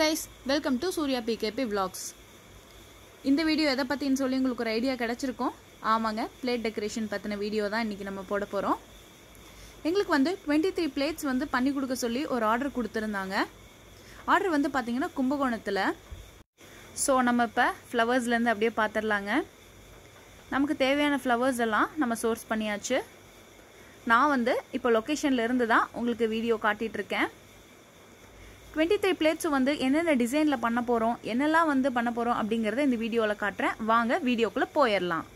guys welcome to Surya PKP vlogs இந்த video எதை பற்றின்னு சொல்லி உங்களுக்கு ஒரு ஐடியா கிடச்சிருக்கும் ஆமாங்க பிளேட் டெக்கரேஷன் பற்றின வீடியோ தான் இன்றைக்கி நம்ம போட போகிறோம் எங்களுக்கு வந்து டுவெண்ட்டி த்ரீ பிளேட்ஸ் வந்து பண்ணி கொடுக்க சொல்லி ஒரு ஆர்டர் கொடுத்துருந்தாங்க ஆர்டர் வந்து பார்த்திங்கன்னா கும்பகோணத்தில் ஸோ நம்ம இப்போ ஃப்ளவர்ஸ்லேருந்து அப்படியே பார்த்துடலாங்க நமக்கு தேவையான ஃப்ளவர்ஸ் எல்லாம் நம்ம சோர்ஸ் பண்ணியாச்சு நான் வந்து இப்போ லொக்கேஷனில் இருந்து தான் உங்களுக்கு வீடியோ காட்டிகிட்டு இருக்கேன் டுவெண்ட்டி த்ரீ பிளேட்ஸும் வந்து என்னென்ன டிசைனில் பண்ண போகிறோம் என்னெல்லாம் வந்து பண்ண போகிறோம் அப்படிங்கிறத இந்த வீடியோவில் காட்டுறேன் வாங்க வீடியோக்குள்ளே போயிடலாம்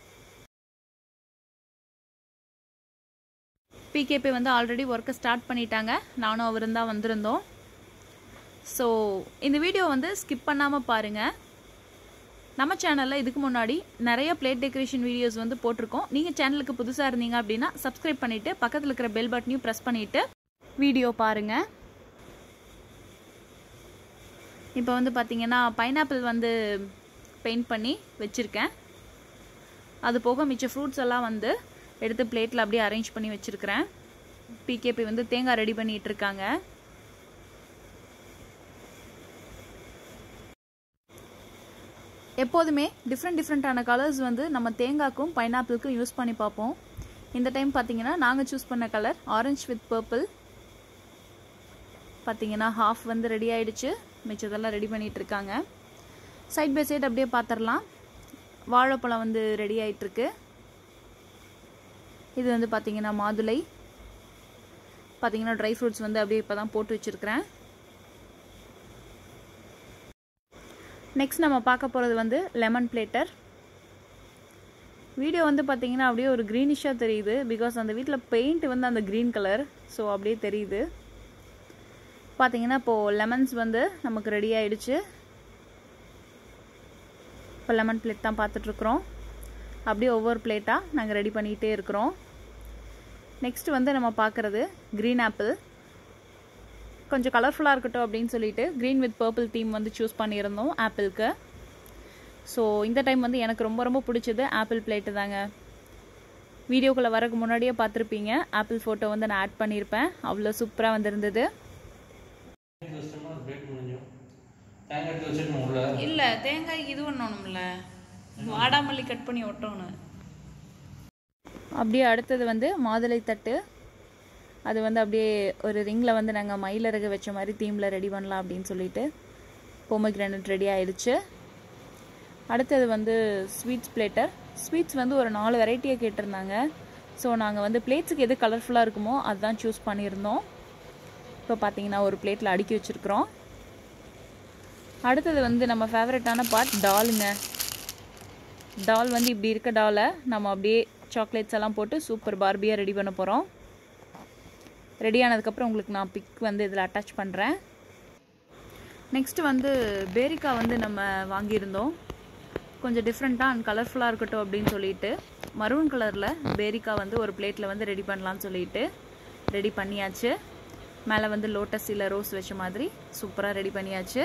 பிகேபி வந்து ஆல்ரெடி ஒர்க்கை ஸ்டார்ட் பண்ணிட்டாங்க நானும் அவரும் தான் வந்திருந்தோம் ஸோ இந்த வீடியோ வந்து ஸ்கிப் பண்ணாமல் பாருங்கள் நம்ம சேனலில் இதுக்கு முன்னாடி நிறைய பிளேட் டெக்கரேஷன் வீடியோஸ் வந்து போட்டிருக்கோம் நீங்கள் சேனலுக்கு புதுசாக இருந்தீங்க அப்படின்னா சப்ஸ்கிரைப் பண்ணிவிட்டு பக்கத்தில் இருக்கிற பெல் பட்டனையும் ப்ரெஸ் பண்ணிவிட்டு வீடியோ பாருங்கள் இப்போ வந்து பார்த்தீங்கன்னா பைனாப்பிள் வந்து பெயிண்ட் பண்ணி வச்சுருக்கேன் அது போக மிச்ச ஃப்ரூட்ஸ் எல்லாம் வந்து எடுத்து பிளேட்டில் அப்படியே அரேஞ்ச் பண்ணி வச்சுருக்கிறேன் பிகேபி வந்து தேங்காய் ரெடி பண்ணிகிட்டு இருக்காங்க எப்போதுமே டிஃப்ரெண்ட் டிஃப்ரெண்ட்டான கலர்ஸ் வந்து நம்ம தேங்காய்க்கும் பைனாப்பிளுக்கும் யூஸ் பண்ணி பார்ப்போம் இந்த டைம் பார்த்தீங்கன்னா நாங்கள் சூஸ் பண்ண கலர் ஆரஞ்ச் வித் பர்பிள் பார்த்தீங்கன்னா ஹாஃப் வந்து ரெடி ஆயிடுச்சு மிச்சதெல்லாம் ரெடி பண்ணிட்டு இருக்காங்க சைட் பை சைடு அப்படியே பார்த்துடலாம் வாழைப்பழம் வந்து ரெடி ஆயிட்டிருக்கு இது வந்து பார்த்தீங்கன்னா மாதுளை பார்த்தீங்கன்னா ட்ரை ஃப்ரூட்ஸ் வந்து அப்படியே இப்போ தான் போட்டு வச்சுருக்கிறேன் நெக்ஸ்ட் நம்ம பார்க்க போகிறது வந்து லெமன் பிளேட்டர் வீடியோ வந்து பார்த்தீங்கன்னா அப்படியே ஒரு க்ரீனிஷாக தெரியுது பிகாஸ் அந்த வீட்டில் பெயிண்ட் வந்து அந்த க்ரீன் கலர் ஸோ அப்படியே தெரியுது பார்த்தீங்கன்னா இப்போது லெமன்ஸ் வந்து நமக்கு ரெடி ஆயிடுச்சு இப்போ லெமன் பிளேட் தான் பார்த்துட்ருக்குறோம் அப்படியே ஒவ்வொரு பிளேட்டாக நாங்கள் ரெடி பண்ணிகிட்டே இருக்கிறோம் நெக்ஸ்ட் வந்து நம்ம பார்க்குறது க்ரீன் ஆப்பிள் கொஞ்சம் கலர்ஃபுல்லாக இருக்கட்டும் அப்படின்னு சொல்லிட்டு க்ரீன் வித் பர்பிள் தீம் வந்து சூஸ் பண்ணியிருந்தோம் ஆப்பிளுக்கு ஸோ இந்த டைம் வந்து எனக்கு ரொம்ப ரொம்ப பிடிச்சது ஆப்பிள் பிளேட்டு தாங்க வீடியோக்குள்ளே வரக்கு முன்னாடியே பார்த்துருப்பீங்க ஆப்பிள் ஃபோட்டோ வந்து நான் ஆட் பண்ணியிருப்பேன் அவ்வளோ சூப்பராக வந்திருந்தது தேங்காய் எடுத்து வச்சிடணும் உள்ள இல்லை தேங்காய் இது பண்ணணும்ல வாடாமல்லி கட் பண்ணி ஒட்டணும் அப்படியே அடுத்தது வந்து மாதுளை தட்டு அது வந்து அப்படியே ஒரு ரிங்கில் வந்து நாங்கள் மயிலறகு வச்ச மாதிரி தீமில் ரெடி பண்ணலாம் அப்படின்னு சொல்லிட்டு பொமக்ரானட் ரெடி ஆயிடுச்சு அடுத்தது வந்து ஸ்வீட்ஸ் பிளேட்டர் ஸ்வீட்ஸ் வந்து ஒரு நாலு வெரைட்டியை கேட்டிருந்தாங்க ஸோ நாங்கள் வந்து பிளேட்ஸுக்கு எது கலர்ஃபுல்லாக இருக்குமோ அதுதான் சூஸ் பண்ணியிருந்தோம் இப்போ பார்த்தீங்கன்னா ஒரு பிளேட்டில் அடுக்கி வச்சுருக்குறோம் அடுத்தது வந்து நம்ம ஃபேவரட்டான பார்ட் டாலுங்க டால் வந்து இப்படி இருக்க டாலை நம்ம அப்படியே சாக்லேட்ஸ் எல்லாம் போட்டு சூப்பர் பார்பியாக ரெடி பண்ண போகிறோம் ரெடி ஆனதுக்கப்புறம் உங்களுக்கு நான் பிக் வந்து இதில் அட்டாச் பண்ணுறேன் நெக்ஸ்ட்டு வந்து பேரிக்கா வந்து நம்ம வாங்கியிருந்தோம் கொஞ்சம் டிஃப்ரெண்ட்டாக அண்ட் கலர்ஃபுல்லாக இருக்கட்டும் அப்படின்னு சொல்லிட்டு மரூன் கலரில் பேரிக்கா வந்து ஒரு பிளேட்டில் வந்து ரெடி பண்ணலான்னு சொல்லிட்டு ரெடி பண்ணியாச்சு மேலே வந்து லோட்டஸ் இல்லை ரோஸ் வச்ச மாதிரி சூப்பராக ரெடி பண்ணியாச்சு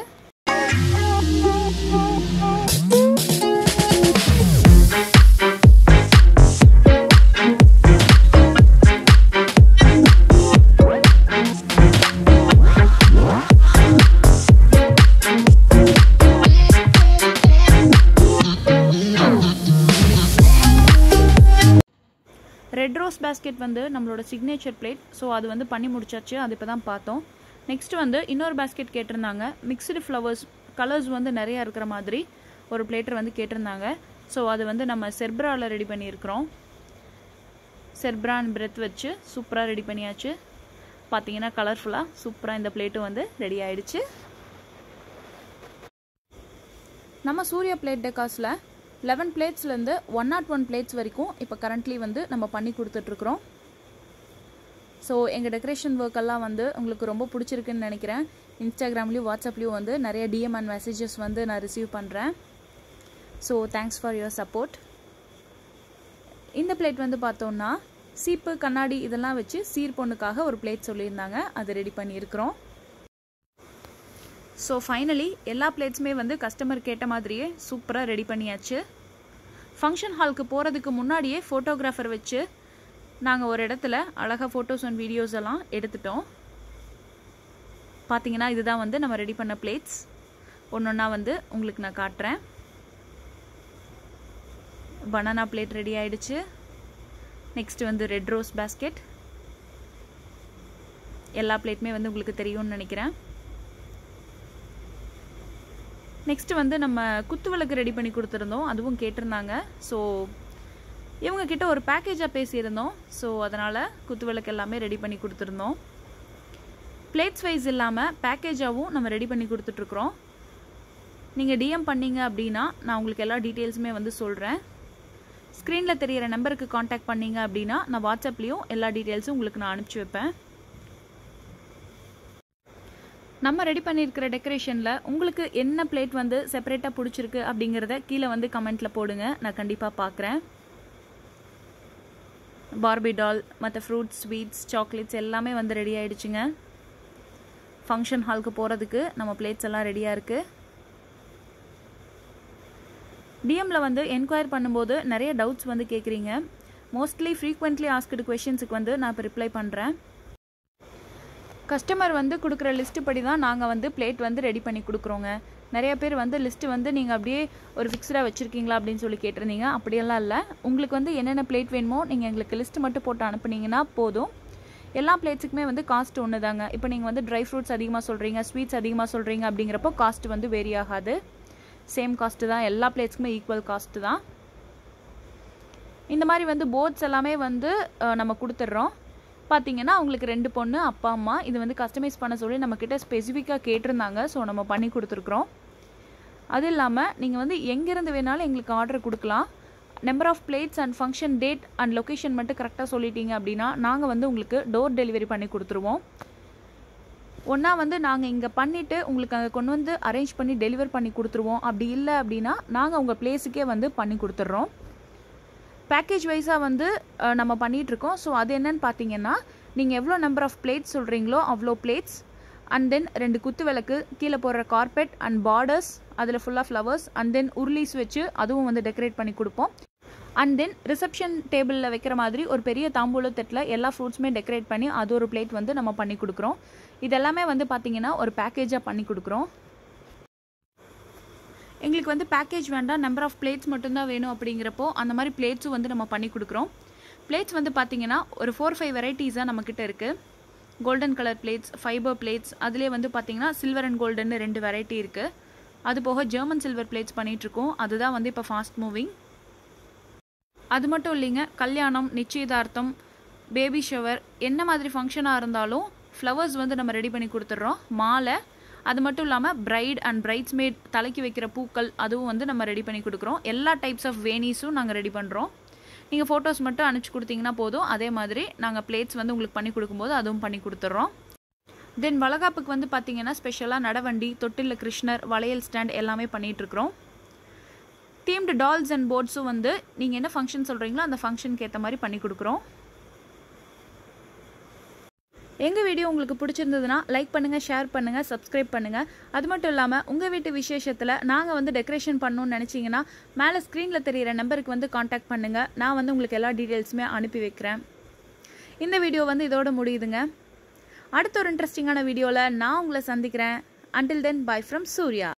ரெட் ரோஸ் பேஸ்கெட் வந்து நம்மளோட சிக்னேச்சர் பிளேட் ஸோ அது வந்து பண்ணி முடிச்சாச்சு அது இப்போ தான் பார்த்தோம் நெக்ஸ்ட் வந்து இன்னொரு பேஸ்கெட் கேட்டிருந்தாங்க மிக்ஸ்டு ஃப்ளவர்ஸ் கலர்ஸ் வந்து நிறையா இருக்கிற மாதிரி ஒரு பிளேட்டர் வந்து கேட்டிருந்தாங்க ஸோ அது வந்து நம்ம செர்ப்ராவில் ரெடி பண்ணியிருக்கிறோம் செர்ப்ரான் பிரெத் வச்சு சூப்பராக ரெடி பண்ணியாச்சு பார்த்தீங்கன்னா கலர்ஃபுல்லாக சூப்பராக இந்த பிளேட்டும் வந்து ரெடி ஆயிடுச்சு நம்ம சூர்யா பிளேட் டெக்காஸில் லெவன் பிளேட்ஸ்லேருந்து ஒன் நாட் ஒன் பிளேட்ஸ் வரைக்கும் இப்போ கரண்ட்லி வந்து நம்ம பண்ணி கொடுத்துட்ருக்குறோம் ஸோ எங்கள் டெக்கரேஷன் ஒர்க் எல்லாம் வந்து உங்களுக்கு ரொம்ப பிடிச்சிருக்குன்னு நினைக்கிறேன் இன்ஸ்டாகிராம்லேயும் வாட்ஸ்அப்லேயும் வந்து நிறைய டிஎம் அண்ட் மெசேஜஸ் வந்து நான் ரிசீவ் பண்ணுறேன் so thanks for your support இந்த பிளேட் வந்து பார்த்தோன்னா சீப்பு கண்ணாடி இதெல்லாம் வச்சு சீர் பொண்ணுக்காக ஒரு பிளேட் சொல்லியிருந்தாங்க அது ரெடி பண்ணியிருக்கிறோம் ஸோ ஃபைனலி எல்லா பிளேட்ஸுமே வந்து கஸ்டமர் கேட்ட மாதிரியே சூப்பராக ரெடி பண்ணியாச்சு ஃபங்க்ஷன் ஹாலுக்கு போகிறதுக்கு முன்னாடியே ஃபோட்டோகிராஃபர் வச்சு நாங்கள் ஒரு இடத்துல அழகாக ஃபோட்டோஸ் அண்ட் வீடியோஸ் எல்லாம் எடுத்துட்டோம் பார்த்தீங்கன்னா இதுதான் வந்து நம்ம ரெடி பண்ண பிளேட்ஸ் ஒன்று ஒன்றா வந்து உங்களுக்கு நான் காட்டுறேன் பனானா பிளேட் ரெடி ஆயிடுச்சு நெக்ஸ்ட் வந்து ரெட் ரோஸ் பேஸ்கெட் எல்லா பிளேட்டுமே வந்து உங்களுக்கு தெரியும்னு நினைக்கிறேன் நெக்ஸ்ட் வந்து நம்ம குத்து விளக்கு ரெடி பண்ணி கொடுத்துருந்தோம் அதுவும் கேட்டிருந்தாங்க ஸோ இவங்க கிட்ட ஒரு பேக்கேஜாக பேசியிருந்தோம் ஸோ அதனால் குத்து விளக்கு எல்லாமே ரெடி பண்ணி கொடுத்துருந்தோம் பிளேட்ஸ் வைஸ் இல்லாமல் பேக்கேஜாகவும் நம்ம ரெடி பண்ணி கொடுத்துட்ருக்குறோம் நீங்கள் டிஎம் பண்ணீங்க அப்படின்னா நான் உங்களுக்கு எல்லா டீட்டெயில்ஸுமே வந்து சொல்கிறேன் ஸ்க்ரீனில் தெரியிற நம்பருக்கு காண்டாக்ட் பண்ணீங்க அப்படின்னா நான் வாட்ஸ்அப்லேயும் எல்லா டீட்டெயில்ஸும் உங்களுக்கு நான் அனுப்பிச்சி வைப்பேன் நம்ம ரெடி பண்ணியிருக்கிற டெக்கரேஷனில் உங்களுக்கு என்ன பிளேட் வந்து செப்பரேட்டாக பிடிச்சிருக்கு அப்படிங்கிறத கீழே வந்து கமெண்ட்டில் போடுங்க நான் கண்டிப்பாக பார்க்குறேன் பார்பி டால் மற்ற ஃப்ரூட்ஸ் ஸ்வீட்ஸ் சாக்லேட்ஸ் எல்லாமே வந்து ரெடி ஆயிடுச்சுங்க ஃபங்க்ஷன் ஹாலுக்கு போகிறதுக்கு நம்ம பிளேட்ஸ் எல்லாம் ரெடியாக இருக்குது டிஎம்ல வந்து என்கொயர் பண்ணும்போது நிறைய டவுட்ஸ் வந்து கேட்குறீங்க மோஸ்ட்லி ஃப்ரீக்வெண்ட்லி ஆஸ்கடு கொஷின்ஸுக்கு வந்து நான் இப்போ ரிப்ளை பண்ணுறேன் கஸ்டமர் வந்து கொடுக்குற லிஸ்ட்டு படி தான் நாங்கள் வந்து பிளேட் வந்து ரெடி பண்ணி கொடுக்குறோங்க நிறைய பேர் வந்து லிஸ்ட்டு வந்து நீங்கள் அப்படியே ஒரு ஃபிக்ஸ்டாக வச்சுருக்கீங்களா அப்படின்னு சொல்லி கேட்டிருந்தீங்க அப்படியெல்லாம் இல்லை உங்களுக்கு வந்து என்னென்ன பிளேட் வேணுமோ நீங்கள் எங்களுக்கு லிஸ்ட்டு மட்டும் போட்டு அனுப்புனீங்கன்னா போதும் எல்லா பிளேட்ஸுக்குமே வந்து காஸ்ட் ஒன்று தாங்க இப்போ நீங்கள் வந்து ட்ரை ஃப்ரூட்ஸ் அதிகமாக சொல்கிறீங்க ஸ்வீட்ஸ் அதிகமாக சொல்கிறீங்க அப்படிங்கிறப்போ காஸ்ட் வந்து வேரி ஆகாது சேம் காஸ்ட்டு தான் எல்லா பிளேட்ஸ்க்குமே ஈக்குவல் காஸ்ட்டு தான் இந்த மாதிரி வந்து போர்ட்ஸ் எல்லாமே வந்து நம்ம கொடுத்துட்றோம் பார்த்தீங்கன்னா உங்களுக்கு ரெண்டு பொண்ணு அப்பா அம்மா இது வந்து கஸ்டமைஸ் பண்ண சொல்லி நம்மக்கிட்ட ஸ்பெசிஃபிக்காக கேட்டிருந்தாங்க ஸோ நம்ம பண்ணி கொடுத்துருக்குறோம் அது இல்லாமல் நீங்கள் வந்து எங்கேருந்து வேணாலும் எங்களுக்கு ஆர்டர் கொடுக்கலாம் number of plates and function date and location மட்டும் கரெக்டாக சொல்லிட்டீங்க அப்படின்னா நாங்கள் வந்து உங்களுக்கு டோர் டெலிவரி பண்ணி கொடுத்துருவோம் ஒன்றா வந்து நாங்கள் இங்கே பண்ணிவிட்டு உங்களுக்கு அங்கே கொண்டு வந்து அரேஞ்ச் பண்ணி டெலிவர் பண்ணி கொடுத்துருவோம் அப்படி இல்லை அப்படின்னா நாங்கள் உங்கள் பிளேஸுக்கே வந்து பண்ணி கொடுத்துட்றோம் பேக்கேஜ் வைஸாக வந்து நம்ம பண்ணிகிட்ருக்கோம் ஸோ அது என்னன்னு பார்த்தீங்கன்னா நீங்கள் எவ்வளோ நம்பர் ஆஃப் பிளேட்ஸ் சொல்கிறீங்களோ அவ்வளோ பிளேட்ஸ் அண்ட் தென் ரெண்டு குத்து விளக்கு கீழே போடுற கார்பெட் அண்ட் பார்டர்ஸ் அதில் ஃபுல்லாக ஃப்ளவர்ஸ் அண்ட் தென் உருளீஸ் வச்சு அதுவும் வந்து டெக்கரேட் பண்ணி கொடுப்போம் அண்ட் தென் ரிசப்ஷன் டேபிளில் வைக்கிற மாதிரி ஒரு பெரிய தாம்பூல தட்டில் எல்லா ஃப்ரூட்ஸுமே டெக்கரேட் பண்ணி அது ஒரு பிளேட் வந்து நம்ம பண்ணி கொடுக்குறோம் இதெல்லாமே வந்து பார்த்தீங்கன்னா ஒரு பேக்கேஜாக பண்ணி கொடுக்குறோம் எங்களுக்கு வந்து பேக்கேஜ் வேண்டாம் நம்பர் ஆஃப் பிளேட்ஸ் மட்டும்தான் வேணும் அப்படிங்கிறப்போ அந்த மாதிரி பிளேட்ஸும் வந்து நம்ம பண்ணி கொடுக்குறோம் பிளேட்ஸ் வந்து பார்த்தீங்கன்னா ஒரு ஃபோர் ஃபைவ் வெரைட்டிஸாக நம்மக்கிட்ட இருக்குது golden colour plates fibre plates அதிலே வந்து பார்த்தீங்கன்னா சில்வர் அண்ட் கோல்டன் ரெண்டு வெரைட்டி இருக்குது அது போக ஜெர்மன் சில்வர் பிளேட்ஸ் பண்ணிகிட்ருக்கோம் அதுதான் வந்து இப்போ ஃபாஸ்ட் மூவிங் அது மட்டும் இல்லைங்க கல்யாணம் நிச்சயதார்த்தம் பேபி ஷவர் என்ன மாதிரி ஃபங்க்ஷனாக இருந்தாலும் ஃப்ளவர்ஸ் வந்து நம்ம ரெடி பண்ணி கொடுத்துட்றோம் மாலை அது மட்டும் இல்லாமல் பிரைட் அண்ட் பிரைட்ஸ்மேட் தலைக்கு வைக்கிற பூக்கள் அதுவும் வந்து நம்ம ரெடி பண்ணி கொடுக்குறோம் எல்லா டைப்ஸ் ஆஃப் வேணிஸும் நாங்கள் ரெடி பண்ணுறோம் நீங்கள் ஃபோட்டோஸ் மட்டும் அனுப்பிச்சி கொடுத்தீங்கன்னா போதும் அதே மாதிரி நாங்கள் பிளேட்ஸ் வந்து உங்களுக்கு பண்ணி கொடுக்கும்போது அதுவும் பண்ணி கொடுத்துட்றோம் தென் வளகாப்புக்கு வந்து பார்த்தீங்கன்னா ஸ்பெஷலாக நடவண்டி தொட்டில் கிருஷ்ணர் வளையல் ஸ்டாண்ட் எல்லாமே பண்ணிகிட்ருக்குறோம் தீம்டு டால்ஸ் அண்ட் போர்ட்ஸும் வந்து நீங்கள் என்ன ஃபங்க்ஷன் சொல்கிறீங்களோ அந்த ஃபங்க்ஷனுக்கு ஏற்ற மாதிரி பண்ணி கொடுக்குறோம் எங்கள் வீடியோ உங்களுக்கு பிடிச்சிருந்ததுன்னா லைக் பண்ணுங்கள் ஷேர் பண்ணுங்கள் சப்ஸ்கிரைப் பண்ணுங்கள் அது மட்டும் இல்லாமல் உங்கள் வீட்டு விசேஷத்தில் நாங்கள் வந்து டெக்கரேஷன் பண்ணணும்னு நினச்சிங்கன்னா மேலே ஸ்க்ரீனில் தெரியிற நம்பருக்கு வந்து காண்டாக்ட் பண்ணுங்கள் நான் வந்து உங்களுக்கு எல்லா டீட்டெயில்ஸுமே அனுப்பி வைக்கிறேன் இந்த வீடியோ வந்து இதோட முடியுதுங்க அடுத்த ஒரு இன்ட்ரெஸ்டிங்கான வீடியோவில் நான் உங்களை சந்திக்கிறேன் until then bye from Surya